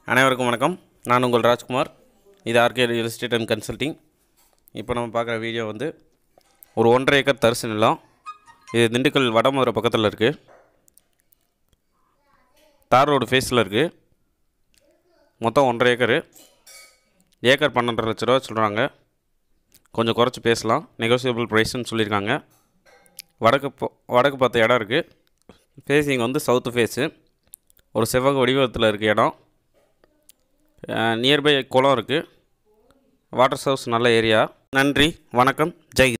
அனைவருக்கும் வணக்கம் நான் உங்கள் ராஜ்குமார் இது R K real estate and consulting இப்போ நம்ம பார்க்குற வீடியோ வந்து ஒரு ஒன்றரை ஏக்கர் தரிசு நிலம் இது திண்டுக்கல் வடமதுரை பக்கத்தில் இருக்குது தார் ரோடு ஃபேஸில் இருக்குது மொத்தம் ஒன்றரை ஏக்கரு ஏக்கர் பன்னெண்டரை லட்ச ரூபா சொல்கிறாங்க கொஞ்சம் குறைச்சி பேசலாம் நெகோசியபிள் ப்ரைஸ்னு சொல்லியிருக்காங்க வடக்கு போ- வடக்கு பார்த்த இடம் இருக்குது ஃபேஸிங் வந்து சவுத்து ஃபேஸு ஒரு செவ்வக வடிவத்தில் இருக்க இடம் நியர்பை குளம் இருக்குது வாட்டர் சோர்ஸ் நல்ல ஏரியா நன்றி வணக்கம் ஜெய்